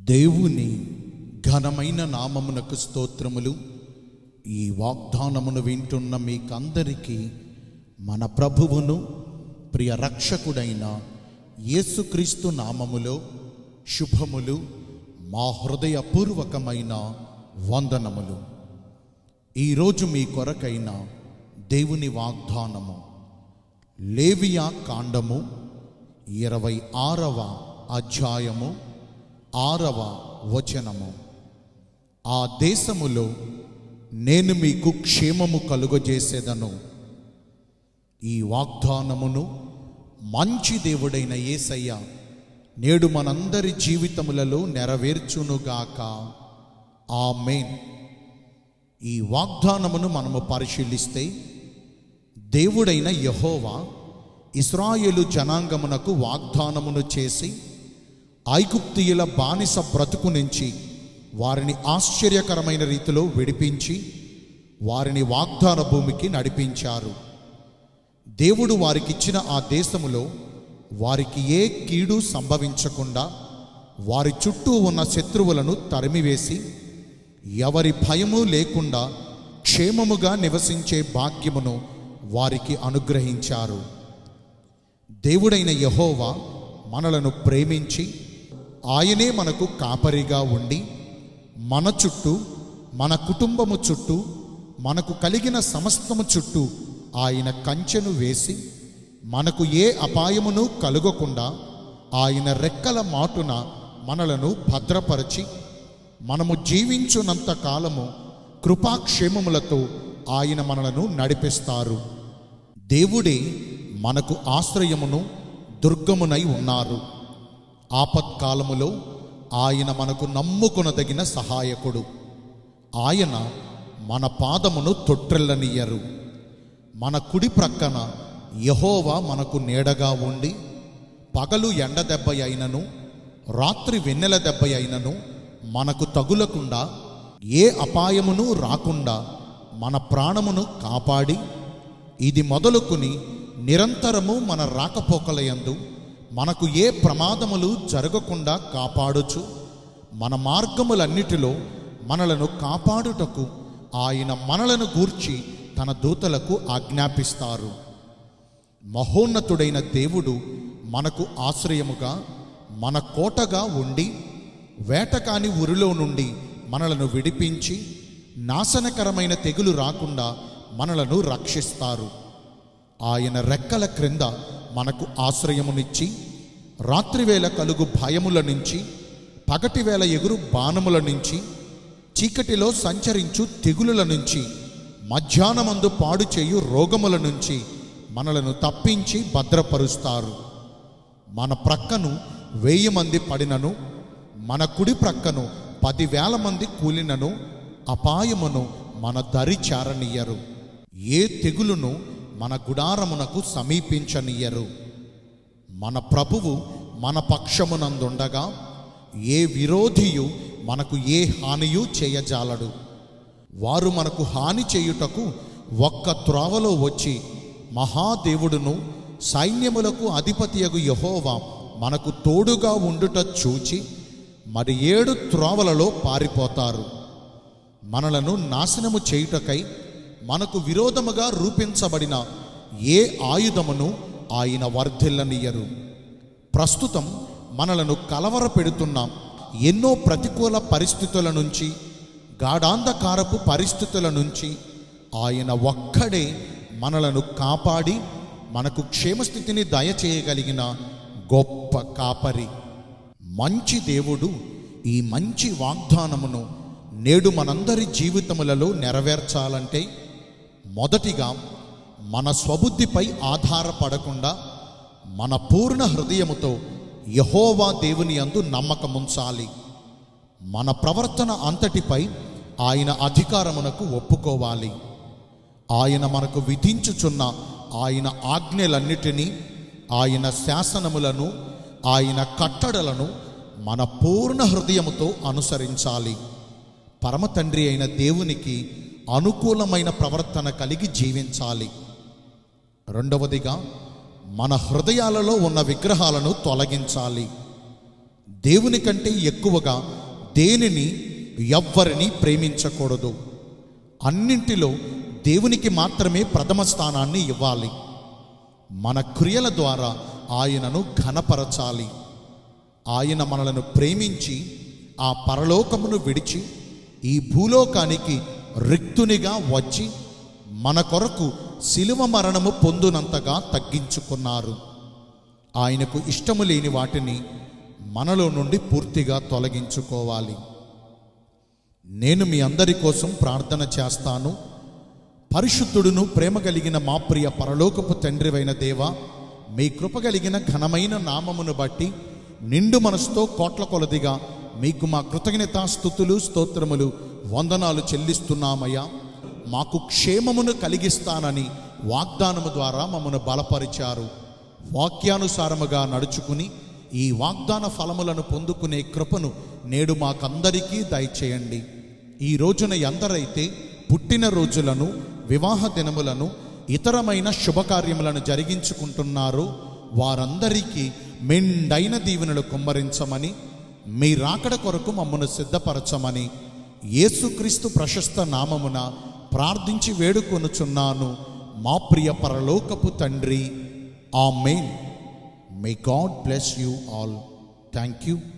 దేవుని ఘనమైన నామమునకు స్తోత్రములు ఈ వాగ్దానమును వింటున్న మీకందరికీ మన ప్రభువును ప్రియ రక్షకుడైన యేసుక్రీస్తు నామములో శుభములు మా హృదయపూర్వకమైన వందనములు ఈరోజు మీ కొరకైన దేవుని వాగ్దానము లేవియా కాండము ఇరవై ఆరవ అధ్యాయము ఆరవ వచనము ఆ దేశములో నేను మీకు క్షేమము కలుగజేసేదను ఈ వాగ్దానమును మంచి దేవుడైన యేసయ్య నేడు మనందరి జీవితములలో నెరవేర్చునుగాక ఆమేన్ ఈ వాగ్దానమును మనము పరిశీలిస్తే దేవుడైన యహోవా ఇస్రాయేలు జనాంగమునకు వాగ్దానమును చేసి ఐగుప్తియుల బానిస బ్రతుకు నుంచి వారిని ఆశ్చర్యకరమైన రీతిలో విడిపించి వారిని వాగ్దాన భూమికి నడిపించారు దేవుడు వారికిచ్చిన ఆ దేశములో వారికి ఏ కీడు సంభవించకుండా వారి చుట్టూ ఉన్న శత్రువులను తరిమివేసి ఎవరి భయము లేకుండా క్షేమముగా నివసించే భాగ్యమును వారికి అనుగ్రహించారు దేవుడైన యహోవా మనలను ప్రేమించి ఆయనే మనకు కాపరిగా ఉండి మన చుట్టూ మన కుటుంబము చుట్టూ మనకు కలిగిన సమస్తము చుట్టూ ఆయన కంచెను వేసి మనకు ఏ అపాయమును కలుగకుండా ఆయన రెక్కల మాటున మనలను భద్రపరచి మనము జీవించునంత కాలము కృపాక్షేమములతో ఆయన మనలను నడిపిస్తారు దేవుడే మనకు ఆశ్రయమును దుర్గమునై ఉన్నారు ఆపత్కాలములో ఆయన మనకు నమ్ముకొనదగిన సహాయకుడు ఆయన మన పాదమును తొట్రెల్లనియ్యరు మన కుడి ప్రక్కన యహోవా మనకు నీడగా ఉండి పగలు ఎండ దెబ్బ అయినను రాత్రి వెన్నెల దెబ్బ అయినను మనకు తగులకుండా ఏ అపాయమును రాకుండా మన ప్రాణమును కాపాడి ఇది మొదలుకుని నిరంతరము మన రాకపోకలయందు మనకు ఏ ప్రమాదములు జరగకుండా కాపాడుచు మన మార్గములన్నిటిలో మనలను కాపాడుటకు ఆయన మనలను గూర్చి తన దూతలకు ఆజ్ఞాపిస్తారు మహోన్నతుడైన దేవుడు మనకు ఆశ్రయముగా మన కోటగా ఉండి వేటకాని ఉరిలో నుండి మనలను విడిపించి నాశనకరమైన తెగులు రాకుండా మనలను రక్షిస్తారు ఆయన రెక్కల క్రింద మనకు ఆశ్రయమునిచ్చి రాత్రివేళ కలుగు భయముల నుంచి పగటివేళ ఎగురు బాణముల నుంచి చీకటిలో సంచరించు తెగులుల నుంచి మధ్యాహ్నమందు పాడు చేయు రోగముల నుంచి మనలను తప్పించి భద్రపరుస్తారు మన ప్రక్కను వెయ్యి మంది పడినను మన కుడి ప్రక్కను పదివేల మంది కూలినను అపాయమును మన దరి చేరనియ్యరు ఏ తెగులును మన గుడారమునకు సమీపించనియ్యరు మన ప్రభువు మన పక్షమునందుండగా ఏ విరోధియు మనకు ఏ హానియు చేయజాలడు వారు మనకు హాని చేయుటకు ఒక్క త్రోవలో వచ్చి మహాదేవుడును సైన్యములకు అధిపతియగు యహోవా మనకు తోడుగా ఉండుట చూచి మరి ఏడు త్రోవలలో పారిపోతారు మనలను నాశనము చేయుటకై మనకు విరోధముగా రూపించబడిన ఏ ఆయుధమును ఆయన వర్ధిల్లనియ్యరు ప్రస్తుతం మనలను కలవర పెడుతున్న ఎన్నో ప్రతికూల పరిస్థితుల నుంచి గాఢాంధకారపు పరిస్థితుల నుంచి ఆయన ఒక్కడే మనలను కాపాడి మనకు క్షేమస్థితిని దయచేయగలిగిన గొప్ప కాపరి మంచి దేవుడు ఈ మంచి వాగ్దానమును నేడు మనందరి జీవితములలో నెరవేర్చాలంటే మొదటిగా మన స్వబుద్ధిపై ఆధారపడకుండా మన పూర్ణ హృదయముతో యహోవా దేవుని అందు నమ్మకముంచాలి మన ప్రవర్తన అంతటిపై ఆయన అధికారమునకు ఒప్పుకోవాలి ఆయన మనకు విధించుచున్న ఆయన ఆజ్ఞలన్నిటినీ ఆయన శాసనములను ఆయన కట్టడలను మన పూర్ణ హృదయముతో అనుసరించాలి పరమ తండ్రి అయిన దేవునికి అనుకూలమైన ప్రవర్తన కలిగి జీవించాలి రెండవదిగా మన హృదయాలలో ఉన్న విగ్రహాలను తొలగించాలి దేవుని కంటే ఎక్కువగా దేనిని ఎవ్వరిని ప్రేమించకూడదు అన్నింటిలో దేవునికి మాత్రమే ప్రథమ స్థానాన్ని ఇవ్వాలి మన క్రియల ద్వారా ఆయనను ఘనపరచాలి ఆయన మనలను ప్రేమించి ఆ పరలోకమును విడిచి ఈ భూలోకానికి రిక్తునిగా వచ్చి మన కొరకు శిలువ మరణము పొందునంతగా తగ్గించుకున్నారు ఆయనకు ఇష్టము లేని వాటిని మనలో నుండి పూర్తిగా తొలగించుకోవాలి నేను మీ అందరి కోసం ప్రార్థన చేస్తాను పరిశుద్ధుడును ప్రేమ కలిగిన మా ప్రియ పరలోకపు తండ్రివైన దేవ మీ కృప కలిగిన ఘనమైన నామమును బట్టి నిండు మనసుతో కోట్ల కొలదిగా మీకు మా కృతజ్ఞత స్థుతులు స్తోత్రములు వందనాలు చెల్లిస్తున్నామయ్యా మాకు క్షేమమును కలిగిస్తానని వాగ్దానము ద్వారా మమ్మను బలపరిచారు వాక్యానుసారముగా నడుచుకుని ఈ వాగ్దాన ఫలములను పొందుకునే కృపను నేడు మాకందరికీ దయచేయండి ఈ రోజున ఎందరైతే పుట్టిన రోజులను వివాహ దినములను ఇతరమైన శుభకార్యములను జరిగించుకుంటున్నారో వారందరికీ మెండైన దీవెనలు కుమ్మరించమని మీ రాకడ కొరకు మమ్మను సిద్ధపరచమని యేసుక్రీస్తు ప్రశస్త నామమున ప్రార్థించి వేడుకొనుచున్నాను మా ప్రియ పరలోకపు తండ్రి amen may God bless you all thank you